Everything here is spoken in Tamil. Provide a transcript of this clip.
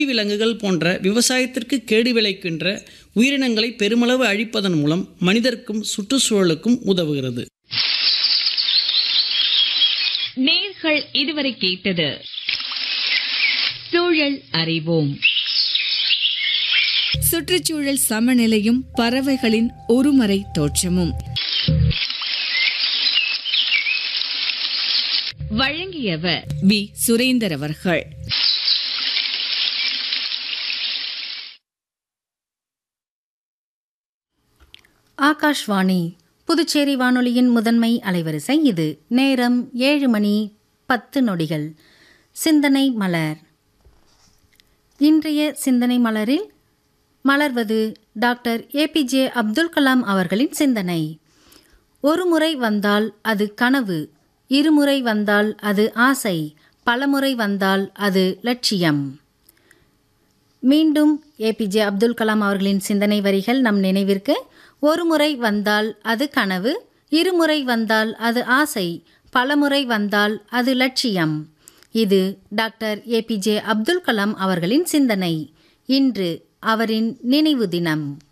விலங்குகள் போன்ற விவசாயத்திற்கு கேடு விளைக்கின்ற உயிரினங்களை பெருமளவு அழிப்பதன் மூலம் மனிதர்க்கும் சுற்றுச்சூழலுக்கும் உதவுகிறது நேர்கள் இதுவரை கேட்டது சூழல் அறிவோம் சுற்றுச்சூழல் சமநிலையும் பறவைகளின் ஒருமறை தோற்றமும் வழங்கியவர் வி சுரேந்தர் அவர்கள் ஆகாஷ்வாணி புதுச்சேரி வானொலியின் முதன்மை அலைவரிசை இது நேரம் ஏழு மணி பத்து நொடிகள் சிந்தனை மலர் இன்றைய சிந்தனை மலரில் மலர்வது டாக்டர் ஏபிஜே அப்துல் கலாம் அவர்களின் சிந்தனை ஒரு முறை வந்தால் அது கனவு இருமுறை வந்தால் அது ஆசை பலமுறை வந்தால் அது லட்சியம் மீண்டும் ஏபிஜே அப்துல் கலாம் அவர்களின் சிந்தனை வரிகள் நம் நினைவிற்கு ஒரு முறை வந்தால் அது கனவு இருமுறை வந்தால் அது ஆசை பலமுறை வந்தால் அது லட்சியம் இது டாக்டர் ஏபிஜே அப்துல் கலாம் அவர்களின் சிந்தனை இன்று அவரின் நினைவு தினம்